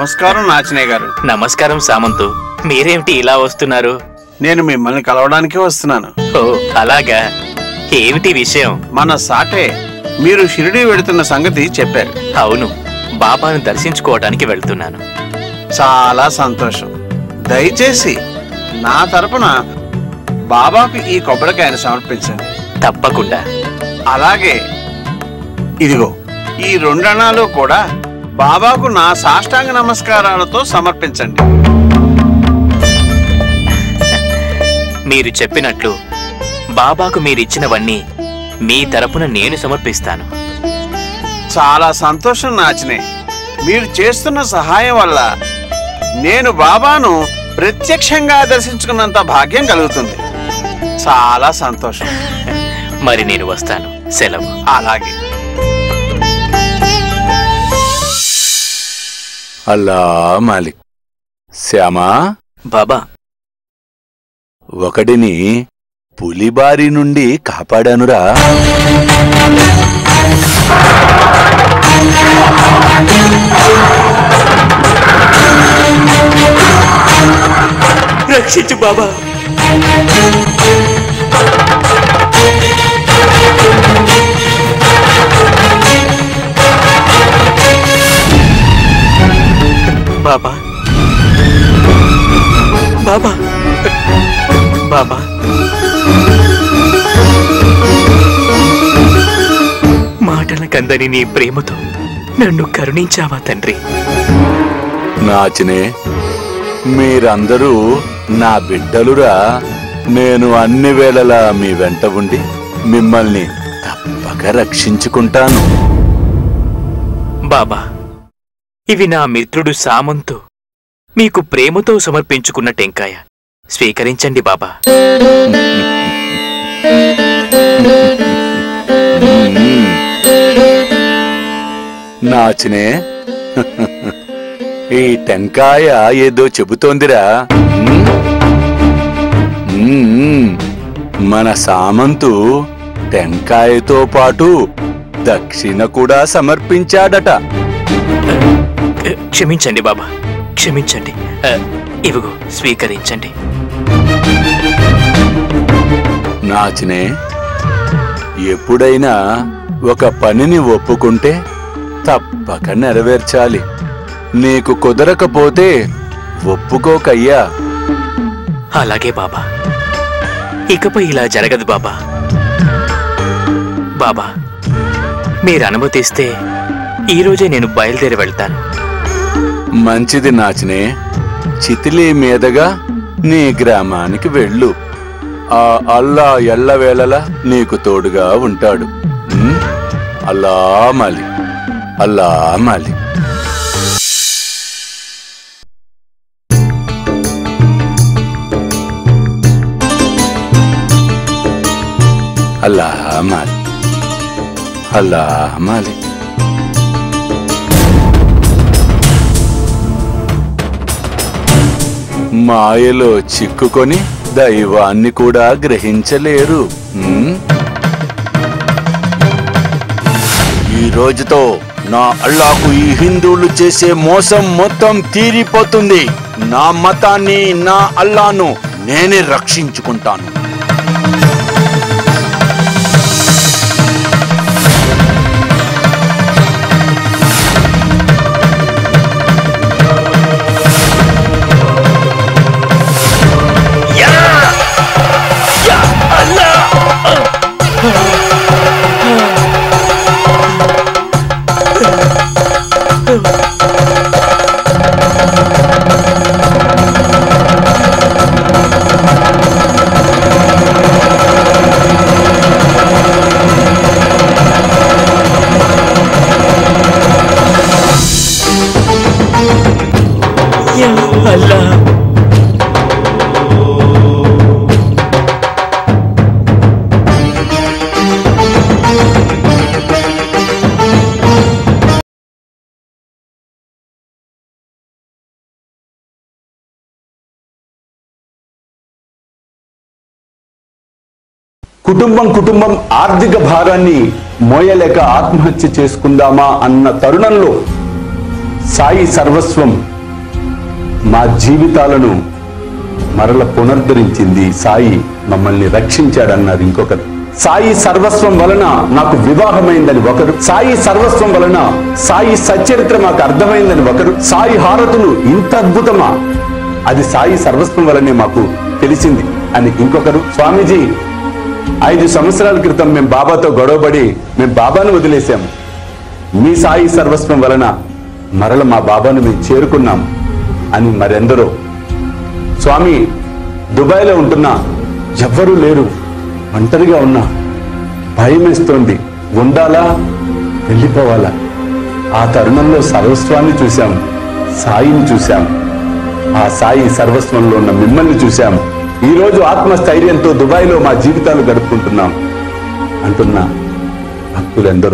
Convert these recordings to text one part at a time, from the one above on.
నమస్కారం నాచనే గారు నమస్కారం సామంతు మీరేమిటి ఇలా వస్తున్నారు నేను మిమ్మల్ని కలవడానికే వస్తున్నాను ఓ అలాగా ఏమిటి విషయం మన సాటే మీరు షిరిడి వెడుతున్న సంగతి చెప్పారు అవును బాబాను దర్శించుకోవడానికి వెళ్తున్నాను చాలా సంతోషం దయచేసి నా తరపున బాబాకు ఈ కొబ్బరికాయను సమర్పించండి తప్పకుండా అలాగే ఇదిగో ఈ రెండణాలు కూడా బాబాకు నా సాష్టాంగ నమస్కారాలతో సమర్పించండి మీరు చెప్పినట్లు బాబాకు మీరిచ్చినవన్నీ మీ తరపున నేను సమర్పిస్తాను చాలా సంతోషం నాచినే మీరు చేస్తున్న సహాయం వల్ల నేను బాబాను ప్రత్యక్షంగా దర్శించుకున్నంత భాగ్యం కలుగుతుంది చాలా సంతోషం మరి నేను వస్తాను సెలవు అలాగే అల్లా మాలిక్ శ్యామా బాబా ఒకడిని పులిబారి నుండి కాపాడానురా రక్షించు బాబా బాబా బాబా బాబా మాటల కందని నీ ప్రేమతో నన్ను కరుణించావా తండ్రి నాచినే మీరందరూ నా బిడ్డలురా నేను అన్ని వేళలా మీ వెంట ఉండి మిమ్మల్ని తప్పక రక్షించుకుంటాను బాబా ఇవి నా మిత్రుడు సామంతు మీకు ప్రేమతో సమర్పించుకున్న టెంకాయ స్వీకరించండి బాబా నాచినే ఈ టెంకాయ ఏదో చెబుతోందిరా ఉమ్? ఉమ్, మన సామంతు టెంకాయతో పాటు దక్షిణ కూడా సమర్పించాడట ఎ, క్షమించండి బాబా క్షమించండి ఎ, ఇవిగో స్వీకరించండి నాచినే ఎప్పుడైనా ఒక పనిని ఒప్పుకుంటే తప్పక నెరవేర్చాలి నీకు కుదరకపోతే ఒప్పుకోకయ్యా అలాగే బాబా ఇకపై ఇలా జరగదు బాబా బాబా మీరు అనుమతిస్తే ఈరోజే నేను బయలుదేరి వెళ్తాను మంచిది నాచినే చితిలి మీదగా నీ గ్రామానికి వెళ్ళు ఆ అల్లా ఎల్లవేళలా నీకు తోడుగా ఉంటాడు ఉమ్? అల్లా మాలి అల్లా మాలి అల్లా మాలి అల్లా మాలి మాయలో చిక్కుకొని దైవాన్ని కూడా గ్రహించలేరు ఉమ్? ఈ రోజుతో నా అల్లాకు ఈ హిందువులు చేసే మోసం మొత్తం తీరిపోతుంది నా మతాన్ని నా అల్లాను నేనే రక్షించుకుంటాను అల్లా కుటుంబం కుటుంబం ఆర్థిక భారాన్ని మోయలేక ఆత్మహత్య చేసుకుందామా అన్న తరుణంలో సాయి సర్వస్వం మా జీవితాలను మరల పునరుద్ధరించింది సాయి మమ్మల్ని రక్షించాడన్నారు ఇంకొకరు సాయి సర్వస్వం వలన నాకు వివాహమైందని ఒకరు సాయి సర్వస్వం వలన సాయి సచరిత్ర మాకు అర్థమైందని ఒకరు సాయి హారతులు ఇంత అద్భుతమా అది సాయి సర్వస్వం వలనే మాకు తెలిసింది అని ఇంకొకరు స్వామీజీ ఐదు సంవత్సరాల క్రితం మేము బాబాతో గొడవపడి మేము బాబాను వదిలేశాము మీ సాయి సర్వస్వం వలన మరల మా బాబాను మేము చేరుకున్నాం అని మరెందరో స్వామి దుబాయ్లో ఉంటున్నా ఎవ్వరూ లేరు ఒంటరిగా ఉన్నా భయం వేస్తోంది ఉండాలా వెళ్ళిపోవాలా ఆ తరుణంలో సర్వస్వాన్ని చూశాం సాయిని చూశాం ఆ సాయి సర్వస్వంలో ఉన్న మిమ్మల్ని చూశాం ఈ రోజు ఆత్మస్థైర్యంతో దుబాయ్లో మా జీవితాలు గడుపుకుంటున్నాం అంటున్న భక్తులెందరో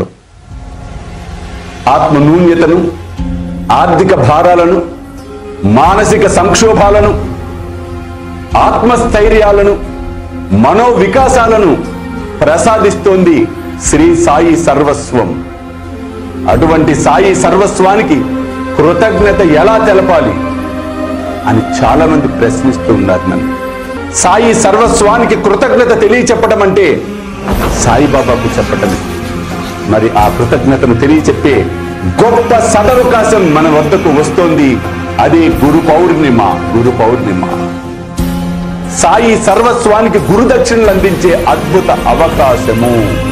ఆత్మ నూన్యతను ఆర్థిక భారాలను మానసిక సంక్షోభాలను ఆత్మస్థైర్యాలను మనోవికాసాలను ప్రసాదిస్తోంది శ్రీ సాయి సర్వస్వం అటువంటి సాయి సర్వస్వానికి కృతజ్ఞత ఎలా తెలపాలి అని చాలా మంది ప్రశ్నిస్తూ ఉన్నారు నన్ను సాయి సర్వస్వానికి కృతజ్ఞత తెలియచెప్పడం అంటే సాయిబాబాకు చెప్పటమే మరి ఆ కృతజ్ఞతను తెలియచెప్పే గొప్ప సదవకాశం మన వద్దకు వస్తోంది అదే గురు పౌర్ణిమ గురు పౌర్ణిమ సాయి సర్వస్వానికి గురుదక్షిణలు అందించే అద్భుత అవకాశము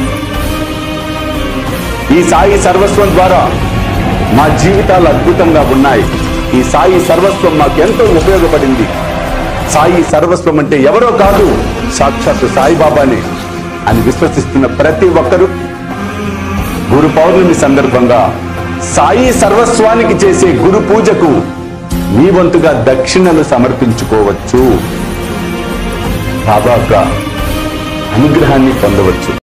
ఈ సాయి సర్వస్వం ద్వారా మా జీవితాలు అద్భుతంగా ఉన్నాయి ఈ సాయి సర్వస్వం మాకు ఎంతో ఉపయోగపడింది సాయి సర్వస్వం అంటే ఎవరో కాదు సాక్షాత్తు సాయిబాబానే అని విశ్వసిస్తున్న ప్రతి ఒక్కరూ గురు పౌర్ణమి సందర్భంగా సాయి సర్వస్వానికి చేసే గురు పూజకు మీ వంతుగా దక్షిణలు సమర్పించుకోవచ్చు బాబా యొక్క అనుగ్రహాన్ని పొందవచ్చు